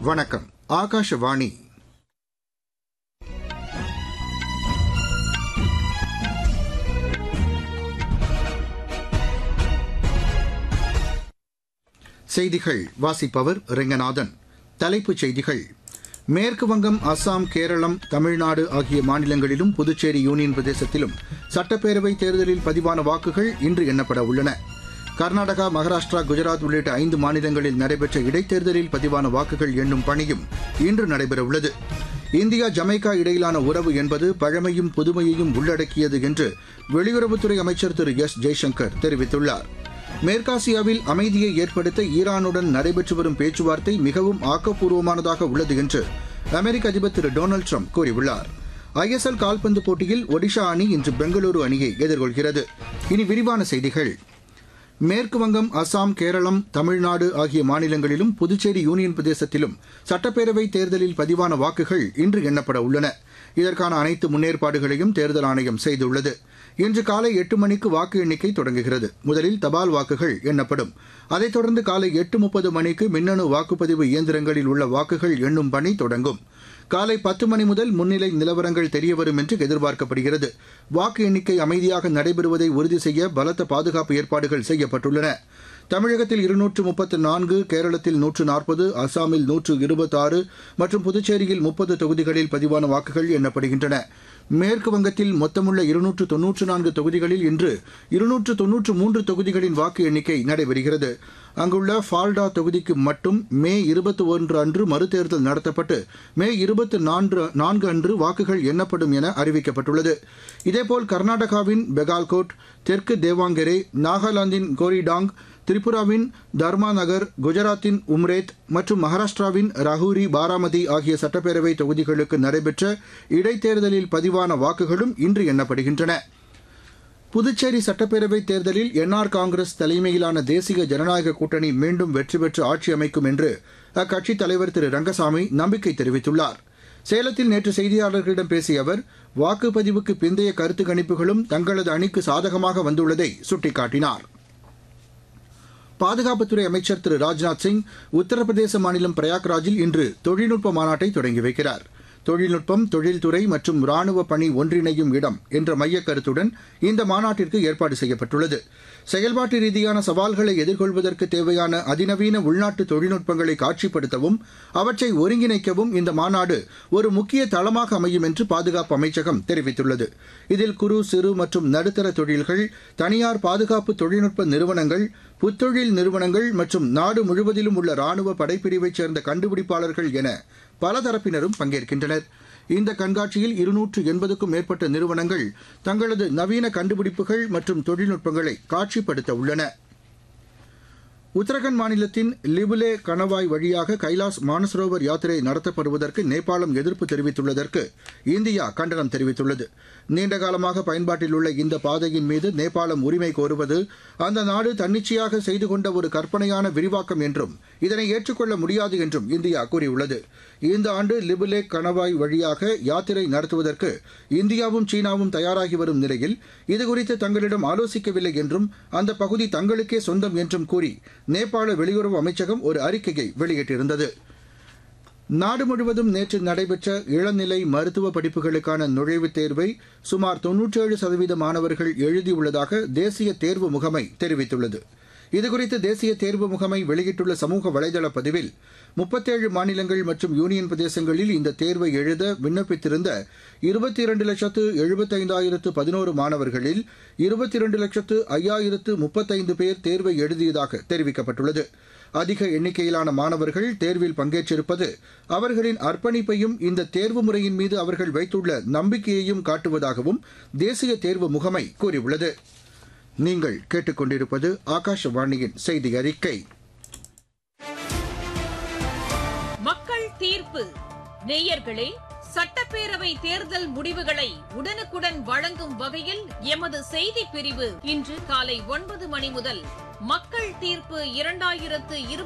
வணக்கம் ஆகாஷவாணி செய்திகள் வாசிப்பவர் ரெங்கநாதன் தலைப்புச் செய்திகள் மேற்கு வங்கம் அஸ்ஸாம் கேரளம் தமிழ்நாடு ஆகிய மாநிலங்களிலும் புதுச்சேரி யூனியன் பிரதேசத்திலும் சட்டப்பேரவை தேர்தலில் பதிவான வாக்குகள் இன்று எண்ணப்பட உள்ளன கர்நாடகா மகாராஷ்டிரா குஜராத் உள்ளிட்ட ஐந்து மாநிலங்களில் நடைபெற்ற இடைத்தேர்தலில் பதிவான வாக்குகள் எண்ணும் பணியும் இன்று நடைபெறவுள்ளது இந்தியா ஜமைக்கா இடையிலான உறவு என்பது பழமையும் புதுமையையும் உள்ளடக்கியது என்று வெளியுறவுத்துறை அமைச்சர் திரு எஸ் ஜெய்சங்கர் தெரிவித்துள்ளார் மேற்காசியாவில் அமைதியை ஏற்படுத்த ஈரானுடன் நடைபெற்று வரும் பேச்சுவார்த்தை மிகவும் ஆக்கப்பூர்வமானதாக உள்ளது என்று அமெரிக்க அதிபர் திரு டொனால்டு ட்ரம்ப் கூறியுள்ளார் ஐஎஸ்எல் கால்பந்து போட்டியில் ஒடிஷா அணி இன்று பெங்களூரு அணியை எதிர்கொள்கிறது இனி விரிவான செய்திகள் மேற்கு வங்கம் அஸ்ஸாம் கேரளம் தமிழ்நாடு ஆகிய மாநிலங்களிலும் புதுச்சேரி யூனியன் பிரதேசத்திலும் சட்டப்பேரவை தேர்தலில் பதிவான வாக்குகள் இன்று எண்ணப்பட உள்ளன இதற்கான அனைத்து முன்னேற்பாடுகளையும் தேர்தல் ஆணையம் செய்துள்ளது இன்று காலை எட்டு மணிக்கு வாக்கு எண்ணிக்கை தொடங்குகிறது முதலில் தபால் வாக்குகள் எண்ணப்படும் அதைத் தொடர்ந்து காலை எட்டு முப்பது மணிக்கு மின்னணு வாக்குப்பதிவு இயந்திரங்களில் உள்ள வாக்குகள் எண்ணும் பணி தொடங்கும் காலை பத்து மணி முதல் முன்னிலை நிலவரங்கள் தெரியவரும் என்று எதிர்பார்க்கப்படுகிறது வாக்கு எண்ணிக்கை அமைதியாக நடைபெறுவதை உறுதி செய்ய பலத்த பாதுகாப்பு ஏற்பாடுகள் செய்யப்பட்டுள்ளன தமிழகத்தில் இருநூற்று முப்பத்து நான்கு கேரளத்தில் நூற்று நாற்பது அசாமில் நூற்று இருபத்தாறு மற்றும் புதுச்சேரியில் முப்பது தொகுதிகளில் பதிவான வாக்குகள் எண்ணப்படுகின்றன மேற்கு வங்கத்தில் மொத்தமுள்ள இருநூற்று தொன்னூற்று நான்கு தொகுதிகளில் இன்று இருநூற்று தொன்னூற்று மூன்று தொகுதிகளின் வாக்கு எண்ணிக்கை நடைபெறுகிறது அங்குள்ள ஃபால்டா தொகுதிக்கு மட்டும் மே இருபத்தி ஒன்று அன்று மறுதேர்தல் நடத்தப்பட்டு மே இருபத்தி நான்கு நான்கு அன்று வாக்குகள் எண்ணப்படும் என அறிவிக்கப்பட்டுள்ளது இதேபோல் கர்நாடகாவின் பெகால்கோட் தெற்கு தேவாங்கெரே நாகாலாந்தின் கோரிடாங் திரிபுராவின் தர்மாநகர் குஜராத்தின் உம்ரேத் மற்றும் மகாராஷ்டிராவின் ரஹூரி பாராமதி ஆகிய சட்டப்பேரவை தொகுதிகளுக்கு நடைபெற்ற இடைத்தேர்தலில் பதிவான வாக்குகளும் இன்று எண்ணப்படுகின்றன புதுச்சேரி சட்டப்பேரவை தேர்தலில் என்ஆர் காங்கிரஸ் தலைமையிலான தேசிய ஜனநாயக கூட்டணி மீண்டும் வெற்றி பெற்று ஆட்சி அமைக்கும் என்று அக்கட்சித் தலைவர் திரு ரங்கசாமி நம்பிக்கை தெரிவித்துள்ளார் சேலத்தில் நேற்று செய்தியாளர்களிடம் பேசிய அவர் வாக்குப்பதிவுக்கு பிந்தைய கருத்து கணிப்புகளும் தங்களது அணிக்கு சாதகமாக வந்துள்ளதை சுட்டிக்காட்டினார் பாதுகாப்புத்துறை அமைச்சர் திரு ராஜ்நாத் சிங் உத்தரப்பிரதேச மாநிலம் பிரயாக்ராஜில் இன்று தொழில்நுட்ப மாநாட்டை தொடங்கி வைக்கிறார் தொழில்நுட்பம் தொழில்துறை மற்றும் ராணுவ பணி ஒன்றிணையும் இடம் என்ற மையக் கருத்துடன் இந்த மாநாட்டிற்கு ஏற்பாடு செய்யப்பட்டுள்ளது செயல்பாட்டு ரீதியான சவால்களை எதிர்கொள்வதற்கு தேவையான அதிநவீன உள்நாட்டு தொழில்நுட்பங்களை காட்சிப்படுத்தவும் அவற்றை ஒருங்கிணைக்கவும் இந்த மாநாடு ஒரு முக்கிய தளமாக அமையும் என்று பாதுகாப்பு அமைச்சகம் தெரிவித்துள்ளது இதில் குறு சிறு மற்றும் நடுத்தர தொழில்கள் தனியார் பாதுகாப்பு தொழில்நுட்ப நிறுவனங்கள் புத்தொழில் நிறுவனங்கள் மற்றும் நாடு முழுவதிலும் உள்ள ராணுவ படைப்பிரிவைச் சேர்ந்த கண்டுபிடிப்பாளர்கள் என பல தரப்பினரும் பங்கேற்கின்றனர் இந்த கண்காட்சியில் இருநூற்று எண்பதுக்கும் மேற்பட்ட நிறுவனங்கள் தங்களது நவீன கண்டுபிடிப்புகள் மற்றும் தொழில்நுட்பங்களை காட்சிப்படுத்த உள்ளன உத்தரகண்ட் மாநிலத்தின் லிபுலே கணவாய் வழியாக கைலாஸ் மானசரோவர் யாத்திரை நடத்தப்படுவதற்கு நேபாளம் எதிர்ப்பு தெரிவித்துள்ளதற்கு இந்தியா கண்டனம் தெரிவித்துள்ளது நீண்டகாலமாக பயன்பாட்டில் உள்ள இந்த பாதையின் மீது நேபாளம் உரிமை கோருவது அந்த நாடு தன்னிச்சையாக செய்து கொண்ட ஒரு கற்பனையான விரிவாக்கம் என்றும் இதனை ஏற்றுக்கொள்ள முடியாது என்றும் இந்தியா கூறியுள்ளது இந்த ஆண்டு லிபுலே கணவாய் வழியாக யாத்திரை நடத்துவதற்கு இந்தியாவும் சீனாவும் தயாராகி வரும் நிலையில் இதுகுறித்து தங்களிடம் ஆலோசிக்கவில்லை என்றும் அந்த பகுதி தங்களுக்கே சொந்தம் என்றும் கூறி நேபாள வெளியுறவு அமைச்சகம் ஒரு அறிக்கையை வெளியிட்டிருந்தது நாடு முழுவதும் நேற்று நடைபெற்ற இளநிலை மருத்துவ படிப்புகளுக்கான நுழைவுத் தேர்வை சுமார் தொன்னூற்றேழு சதவீத மாணவர்கள் எழுதியுள்ளதாக தேசிய தேர்வு முகமை தெரிவித்துள்ளது இதுகுறித்து தேசிய தேர்வு முகமை வெளியிட்டுள்ள சமூக வலைதள பதிவில் முப்பத்தேழு மாநிலங்கள் மற்றும் யூனியன் பிரதேசங்களில் இந்த தேர்வை எழுத விண்ணப்பித்திருந்த இருபத்தி இரண்டு லட்சத்து எழுபத்தைந்தாயிரத்து பதினோரு மாணவர்களில் இருபத்தி இரண்டு லட்சத்து ஐயாயிரத்து முப்பத்தைந்து பேர் தேர்வை எழுதியதாக தெரிவிக்கப்பட்டுள்ளது அதிக எண்ணிக்கையிலான மாணவர்கள் தேர்வில் பங்கேற்றிருப்பது அவர்களின் அர்ப்பணிப்பையும் இந்த தேர்வு முறையின் மீது அவர்கள் வைத்துள்ள நம்பிக்கையையும் காட்டுவதாகவும் தேசிய தேர்வு முகமை கூறியுள்ளது நீங்கள் கேட்டுக்கொண்டிருப்பது ஆகாஷவாணியின் செய்தி அறிக்கை மக்கள் தீர்ப்பு நேயர்களே சட்டப்பேரவை தேர்தல் முடிவுகளை உடனுக்குடன் வழங்கும் வகையில் எமது செய்தி பிரிவு இன்று காலை ஒன்பது மணி முதல் மக்கள் தீர்ப்பு இரண்டாயிரத்து